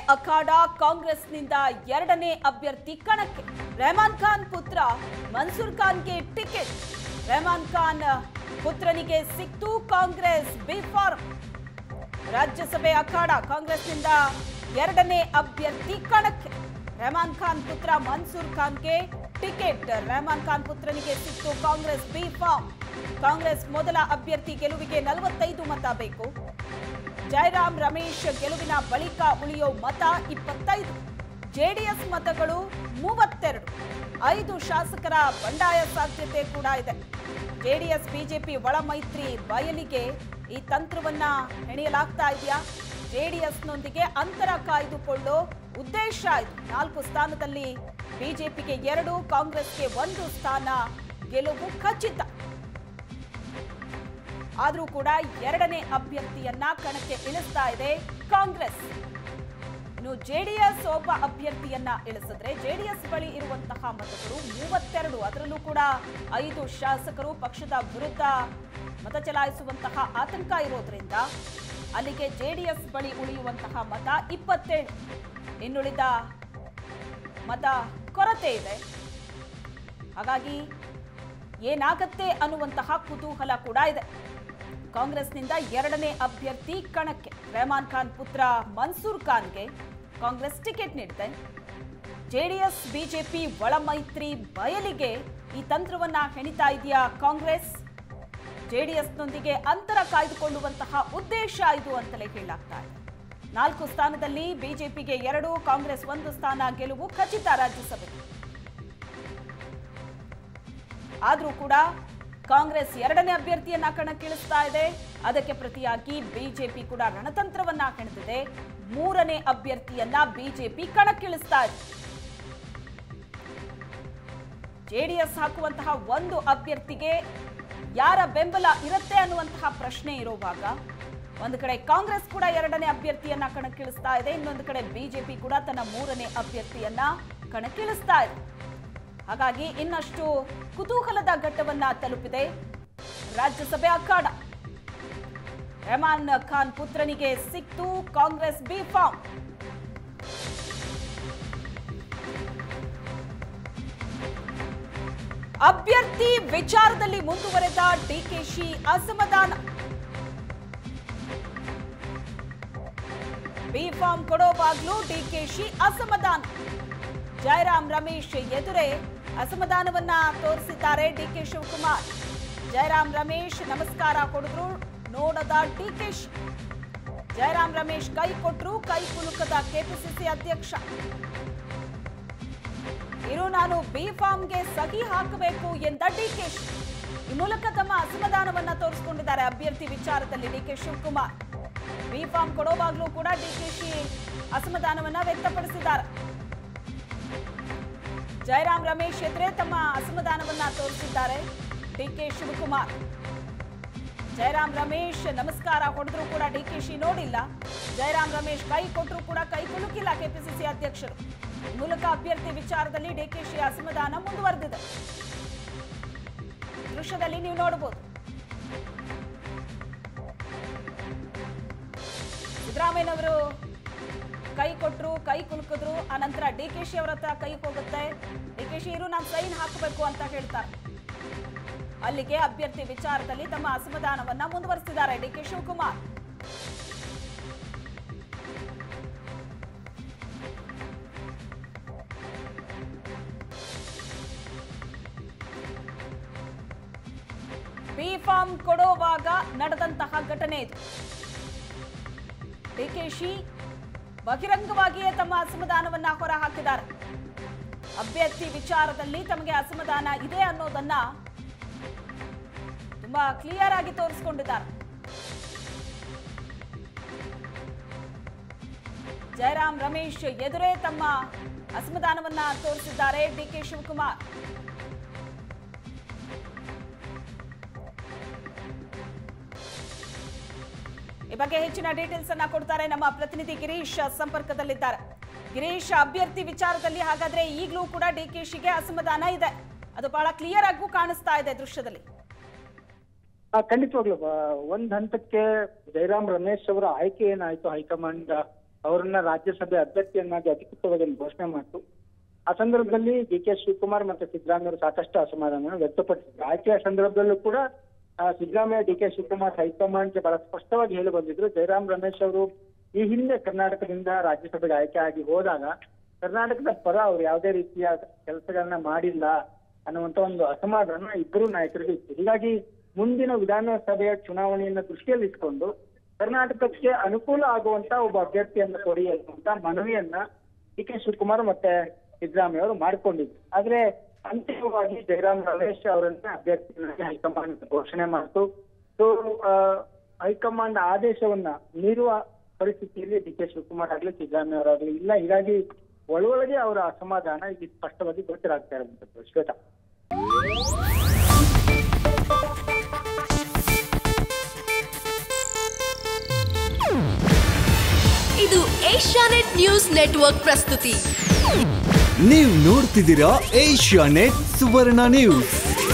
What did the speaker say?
ಅಖಾಡ ಕಾಂಗ್ರೆಸ್ನಿಂದ ಎರಡನೇ ಅಭ್ಯರ್ಥಿ ಕಣಕ್ಕೆ ರೆಹಮಾನ್ ಖಾನ್ ಪುತ್ರ ಮನ್ಸೂರ್ ಖಾನ್ಗೆ ಟಿಕೆಟ್ ರೆಹಮಾನ್ ಖಾನ್ ಪುತ್ರನಿಗೆ ಸಿಕ್ತು ಕಾಂಗ್ರೆಸ್ ಬಿ ಫಾರ್ಮ್ ರಾಜ್ಯಸಭೆ ಅಖಾಡ ಕಾಂಗ್ರೆಸ್ನಿಂದ ಎರಡನೇ ಅಭ್ಯರ್ಥಿ ಕಣಕ್ಕೆ ರೆಹಮಾನ್ ಖಾನ್ ಪುತ್ರ ಮನ್ಸೂರ್ ಖಾನ್ಗೆ ಟಿಕೆಟ್ ರೆಹಮಾನ್ ಖಾನ್ ಪುತ್ರನಿಗೆ ಸಿಕ್ತು ಕಾಂಗ್ರೆಸ್ ಬಿ ಫಾರ್ಮ್ ಕಾಂಗ್ರೆಸ್ ಮೊದಲ ಅಭ್ಯರ್ಥಿ ಗೆಲುವಿಗೆ ನಲವತ್ತೈದು ಮತ ಬೇಕು ಜಯರಾಮ್ ರಮೇಶ್ ಗೆಲುವಿನ ಬಳಿಕ ಉಳಿಯೋ ಮತ ಇಪ್ಪತ್ತೈದು ಜೆಡಿಎಸ್ ಮತಗಳು ಮೂವತ್ತೆರಡು ಐದು ಶಾಸಕರ ಬಂಡಾಯ ಸಾಧ್ಯತೆ ಕೂಡ ಇದೆ ಜೆಡಿಎಸ್ ಬಿಜೆಪಿ ಒಳ ಮೈತ್ರಿ ಬಯಲಿಗೆ ಈ ತಂತ್ರವನ್ನ ಹೆಣೆಯಲಾಗ್ತಾ ಇದೆಯಾ ಜೆಡಿಎಸ್ನೊಂದಿಗೆ ಅಂತರ ಕಾಯ್ದುಕೊಳ್ಳೋ ಉದ್ದೇಶ ಇದು ನಾಲ್ಕು ಸ್ಥಾನದಲ್ಲಿ ಬಿಜೆಪಿಗೆ ಎರಡು ಕಾಂಗ್ರೆಸ್ಗೆ ಒಂದು ಸ್ಥಾನ ಗೆಲುವು ಖಚಿತ ಆದರೂ ಕೂಡ ಎರಡನೇ ಅಭ್ಯರ್ಥಿಯನ್ನ ಕಣಕ್ಕೆ ಇಳಿಸ್ತಾ ಇದೆ ಕಾಂಗ್ರೆಸ್ ಇನ್ನು ಜೆಡಿಎಸ್ ಒಬ್ಬ ಅಭ್ಯರ್ಥಿಯನ್ನ ಇಳಿಸಿದ್ರೆ ಜೆಡಿಎಸ್ ಬಳಿ ಇರುವಂತಹ ಮತಗಳು ಮೂವತ್ತೆರಡು ಅದರಲ್ಲೂ ಕೂಡ ಐದು ಶಾಸಕರು ಪಕ್ಷದ ವಿರುದ್ಧ ಮತ ಚಲಾಯಿಸುವಂತಹ ಆತಂಕ ಇರೋದ್ರಿಂದ ಅಲ್ಲಿಗೆ ಜೆಡಿಎಸ್ ಬಳಿ ಉಳಿಯುವಂತಹ ಮತ ಇಪ್ಪತ್ತೇಳು ಇನ್ನುಳಿದ ಮತ ಕೊರತೆ ಇದೆ ಹಾಗಾಗಿ ಏನಾಗತ್ತೆ ಅನ್ನುವಂತಹ ಕುತೂಹಲ ಕೂಡ ಇದೆ ಕಾಂಗ್ರೆಸ್ನಿಂದ ಎರಡನೇ ಅಭ್ಯರ್ಥಿ ಕಣಕ್ಕೆ ರೆಹಮಾನ್ ಖಾನ್ ಪುತ್ರ ಮನ್ಸೂರ್ ಖಾನ್ಗೆ ಕಾಂಗ್ರೆಸ್ ಟಿಕೆಟ್ ನೀಡಿದೆ ಜೆಡಿಎಸ್ ಬಿಜೆಪಿ ಒಳ ಮೈತ್ರಿ ಬಯಲಿಗೆ ಈ ತಂತ್ರವನ್ನ ಹೆಣಿತಾ ಇದೆಯಾ ಕಾಂಗ್ರೆಸ್ ಜೆಡಿಎಸ್ನೊಂದಿಗೆ ಅಂತರ ಕಾಯ್ದುಕೊಳ್ಳುವಂತಹ ಉದ್ದೇಶ ಇದು ಅಂತಲೇ ಹೇಳಲಾಗ್ತಾ ಇದೆ ನಾಲ್ಕು ಸ್ಥಾನದಲ್ಲಿ ಬಿಜೆಪಿಗೆ ಎರಡು ಕಾಂಗ್ರೆಸ್ ಒಂದು ಸ್ಥಾನ ಗೆಲುವು ಖಚಿತ ರಾಜ್ಯಸಭೆ ಆದ್ರೂ ಕೂಡ ಕಾಂಗ್ರೆಸ್ ಎರಡನೇ ಅಭ್ಯರ್ಥಿಯನ್ನ ಕಣಕ್ಕಿಳಿಸ್ತಾ ಇದೆ ಅದಕ್ಕೆ ಪ್ರತಿಯಾಗಿ ಬಿಜೆಪಿ ಕೂಡ ರಣತಂತ್ರವನ್ನ ಹೆಣೆದಿದೆ ಮೂರನೇ ಅಭ್ಯರ್ಥಿಯನ್ನ ಬಿಜೆಪಿ ಕಣಕ್ಕಿಳಿಸ್ತಾ ಇದೆ ಜೆಡಿಎಸ್ ಹಾಕುವಂತಹ ಒಂದು ಅಭ್ಯರ್ಥಿಗೆ ಯಾರ ಬೆಂಬಲ ಇರುತ್ತೆ ಅನ್ನುವಂತಹ ಪ್ರಶ್ನೆ ಇರುವಾಗ ಒಂದು ಕಡೆ ಕಾಂಗ್ರೆಸ್ ಕೂಡ ಎರಡನೇ ಅಭ್ಯರ್ಥಿಯನ್ನ ಕಣಕ್ಕಿಳಿಸ್ತಾ ಇದೆ ಇನ್ನೊಂದು ಕಡೆ ಬಿಜೆಪಿ ಕೂಡ ತನ್ನ ಮೂರನೇ ಅಭ್ಯರ್ಥಿಯನ್ನ ಕಣಕ್ಕಿಳಿಸ್ತಾ ಇದೆ ಹಾಗಾಗಿ ಇನ್ನಷ್ಟು ಕುತೂಹಲದ ಘಟ್ಟವನ್ನ ತಲುಪಿದೆ ರಾಜ್ಯಸಭೆ ಅಖಾಡ ರೆಹಮಾನ್ ಖಾನ್ ಪುತ್ರನಿಗೆ ಸಿಕ್ತು ಕಾಂಗ್ರೆಸ್ ಬಿ ಫಾರ್ಮ್ ಅಭ್ಯರ್ಥಿ ವಿಚಾರದಲ್ಲಿ ಮುಂದುವರೆದ ಡಿಕೆಶಿ ಅಸಮಾಧಾನ ಬಿ ಫಾರ್ಮ್ ಕೊಡೋವಾಗ್ಲೂ ಡಿಕೆಶಿ ಅಸಮಾಧಾನ ಜಯರಾಮ್ ರಮೇಶ್ ಎದುರೇ ಅಸಮಾಧಾನವನ್ನ ತೋರಿಸಿದ್ದಾರೆ ಡಿಕೆ ಶಿವಕುಮಾರ್ ಜಯರಾಮ್ ರಮೇಶ್ ನಮಸ್ಕಾರ ಕೊಡಿದ್ರು ನೋಡದ ಡಿಕೆಶಿ ಜಯರಾಮ್ ರಮೇಶ್ ಕೈ ಕೊಟ್ರು ಕೈ ಕುಲುಕದ ಕೆಪಿಸಿಸಿ ಅಧ್ಯಕ್ಷ ಇರು ನಾನು ಬಿ ಫಾರ್ಮ್ಗೆ ಸಹಿ ಹಾಕಬೇಕು ಎಂದ ಡಿಕೆಶಿ ಈ ಮೂಲಕ ತಮ್ಮ ಅಸಮಾಧಾನವನ್ನ ತೋರಿಸಿಕೊಂಡಿದ್ದಾರೆ ಅಭ್ಯರ್ಥಿ ವಿಚಾರದಲ್ಲಿ ಡಿಕೆ ಶಿವಕುಮಾರ್ ಬಿ ಫಾರ್ಮ್ ಕೊಡೋವಾಗ್ಲೂ ಕೂಡ ಡಿಕೆಶಿ ಅಸಮಾಧಾನವನ್ನ ವ್ಯಕ್ತಪಡಿಸಿದ್ದಾರೆ ಜಯರಾಮ್ ರಮೇಶ್ ಎದುರೇ ತಮ್ಮ ಅಸಮಾಧಾನವನ್ನ ತೋರಿಸಿದ್ದಾರೆ ಡಿಕೆ ಶಿವಕುಮಾರ್ ಜಯರಾಮ್ ರಮೇಶ್ ನಮಸ್ಕಾರ ಹೊಡೆದ್ರು ಕೂಡ ಡಿಕೆಶಿ ನೋಡಿಲ್ಲ ಜಯರಾಮ್ ರಮೇಶ್ ಕೈ ಕೊಟ್ಟರು ಕೂಡ ಕೈ ಕುಲುಕಿಲ್ಲ ಕೆಪಿಸಿಸಿ ಅಧ್ಯಕ್ಷರು ಈ ಮೂಲಕ ಅಭ್ಯರ್ಥಿ ವಿಚಾರದಲ್ಲಿ ಡಿಕೆಶಿ ಅಸಮಾಧಾನ ಮುಂದುವರೆದಿದೆ ದೃಶ್ಯದಲ್ಲಿ ನೀವು ನೋಡಬಹುದು ಸಿದ್ದರಾಮಯ್ಯನವರು ಕೈ ಕೊಟ್ರು ಕೈ ಕುಲುಕಿದ್ರು ಆನಂತರ ಡಿ ಕೆ ಶಿ ಅವರ ಹತ್ರ ಕೈ ಹೋಗುತ್ತೆ ಡಿ ಕೆ ಶಿ ಇರು ನಾನು ಸೈನ್ ಹಾಕಬೇಕು ಅಂತ ಹೇಳ್ತಾರೆ ಅಲ್ಲಿಗೆ ಅಭ್ಯರ್ಥಿ ವಿಚಾರದಲ್ಲಿ ತಮ್ಮ ಅಸಮಾಧಾನವನ್ನ ಮುಂದುವರಿಸಿದ್ದಾರೆ D K Shivakumar B form ಕೊಡುವಾಗ ನಡೆದಂತಹ ಘಟನೆ ಇದು ಡಿಕೆಶಿ ಬಹಿರಂಗವಾಗಿಯೇ ತಮ್ಮ ಅಸಮಾಧಾನವನ್ನ ಹೊರ ಹಾಕಿದ್ದಾರೆ ಅಭ್ಯರ್ಥಿ ವಿಚಾರದಲ್ಲಿ ತಮಗೆ ಅಸಮಾಧಾನ ಇದೆ ಅನ್ನೋದನ್ನ ತುಂಬಾ ಕ್ಲಿಯರ್ ಆಗಿ ತೋರಿಸಿಕೊಂಡಿದ್ದಾರೆ ಜಯರಾಮ್ ರಮೇಶ್ ಎದುರೇ ತಮ್ಮ ಅಸಮಾಧಾನವನ್ನ ತೋರಿಸಿದ್ದಾರೆ ಡಿಕೆ ಶಿವಕುಮಾರ್ ಈ ಬಗ್ಗೆ ಹೆಚ್ಚಿನ ಡೀಟೇಲ್ಸ್ ಅನ್ನ ಕೊಡ್ತಾರೆ ನಮ್ಮ ಪ್ರತಿನಿಧಿ ಗಿರೀಶ್ ಸಂಪರ್ಕದಲ್ಲಿದ್ದಾರೆ ಗಿರೀಶ್ ಅಭ್ಯರ್ಥಿ ವಿಚಾರದಲ್ಲಿ ಹಾಗಾದ್ರೆ ಈಗಲೂ ಕೂಡ ಡಿಕೆಶಿಗೆ ಅಸಮಾಧಾನ ಇದೆ ಅದು ಬಹಳ ಕ್ಲಿಯರ್ ಆಗೂ ಕಾಣಿಸ್ತಾ ಇದೆ ದೃಶ್ಯದಲ್ಲಿ ಆ, ಖಂಡಿತವಾಗ್ಲು ಆ, ಒಂದ್ ಹಂತಕ್ಕೆ ಜಯರಾಮ್ ರಮೇಶ್ ಅವರ ಆಯ್ಕೆ ಏನಾಯ್ತು ಹೈಕಮಾಂಡ್ ಅವರನ್ನ ರಾಜ್ಯಸಭೆ ಅಭ್ಯರ್ಥಿಯನ್ನಾಗಿ ಅಧಿಕೃತವಾಗಿ ಘೋಷಣೆ ಮಾಡಿತು ಆ ಸಂದರ್ಭದಲ್ಲಿ ಡಿ ಕೆ ಶಿವಕುಮಾರ್ ಮತ್ತೆ ಸಿದ್ದರಾಮಯ್ಯ ಸಾಕಷ್ಟು ಅಸಮಾಧಾನ ವ್ಯಕ್ತಪಡಿಸಿದ್ರು ಆಯ್ಕೆಯ ಸಂದರ್ಭದಲ್ಲೂ ಕೂಡ ಆ, ಸಿದ್ದರಾಮಯ್ಯ ಡಿ ಕೆ ಶಿವಕುಮಾರ್ ಹೈಕಮಾಂಡ್ಗೆ ಬಹಳ ಸ್ಪಷ್ಟವಾಗಿ ಹೇಳಿ ಬಂದಿದ್ರು ಜಯರಾಮ್ ರಮೇಶ್ ಅವರು ಈ ಹಿಂದೆ ಕರ್ನಾಟಕದಿಂದ ರಾಜ್ಯಸಭೆಗೆ ಆಯ್ಕೆ ಆಗಿ ಹೋದಾಗ ಕರ್ನಾಟಕದ ಪರ ಅವ್ರು ಯಾವುದೇ ರೀತಿಯ ಕೆಲಸಗಳನ್ನ ಮಾಡಿಲ್ಲ ಅನ್ನುವಂತ ಒಂದು ಅಸಮಾಧಾನ ಇಬ್ಬರು ನಾಯಕರಿಗೆ ಇತ್ತು ಹೀಗಾಗಿ ಮುಂದಿನ ವಿಧಾನಸಭೆಯ ಚುನಾವಣೆಯನ್ನ ದೃಷ್ಟಿಯಲ್ಲಿ ಇಟ್ಕೊಂಡು ಕರ್ನಾಟಕಕ್ಕೆ ಅನುಕೂಲ ಆಗುವಂತ ಒಬ್ಬ ಅಭ್ಯರ್ಥಿಯನ್ನ ಕೊಡಿ ಅನ್ನುವಂತ ಮನವಿಯನ್ನ ಡಿ ಕೆ ಶಿವಕುಮಾರ್ ಮತ್ತೆ ಸಿದ್ದರಾಮಯ್ಯ ಅವರು ಮಾಡಿಕೊಂಡಿದ್ರು ಆದ್ರೆ ಅಂತಿಮವಾಗಿ ಜಯರಾಮ್ ರಮೇಶ್ ಅವರನ್ನ ಅಭ್ಯರ್ಥಿಯಾಗಿ ಹೈಕಮಾಂಡ್ ಘೋಷಣೆ ಮಾಡಿತು ಸೊ ಹೈಕಮಾಂಡ್ ಆದೇಶವನ್ನ ಮೀರುವ ಪರಿಸ್ಥಿತಿಯಲ್ಲಿ ಡಿ ಕೆ ಶಿವಕುಮಾರ್ ಆಗ್ಲಿ ಸಿದ್ದರಾಮಯ್ಯ ಅವರಾಗ್ಲಿ ಇಲ್ಲ ಹೀಗಾಗಿ ಒಳಗೊಳಗೆ ಅವರ ಅಸಮಾಧಾನ ಇಲ್ಲಿ ಸ್ಪಷ್ಟವಾಗಿ ಗೋಚರಾಗ್ತಾ ಇರುವಂತದ್ದು ಶ್ವೇತಾ ಇದು ಏಷ್ಯಾನೆಟ್ ನ್ಯೂಸ್ ನೆಟ್ವರ್ಕ್ ಪ್ರಸ್ತುತಿ ನೀವು ನೋಡ್ತಿದ್ದೀರಾ ಏಷ್ಯಾ ನೆಟ್ ಸುವರ್ಣ ನ್ಯೂಸ್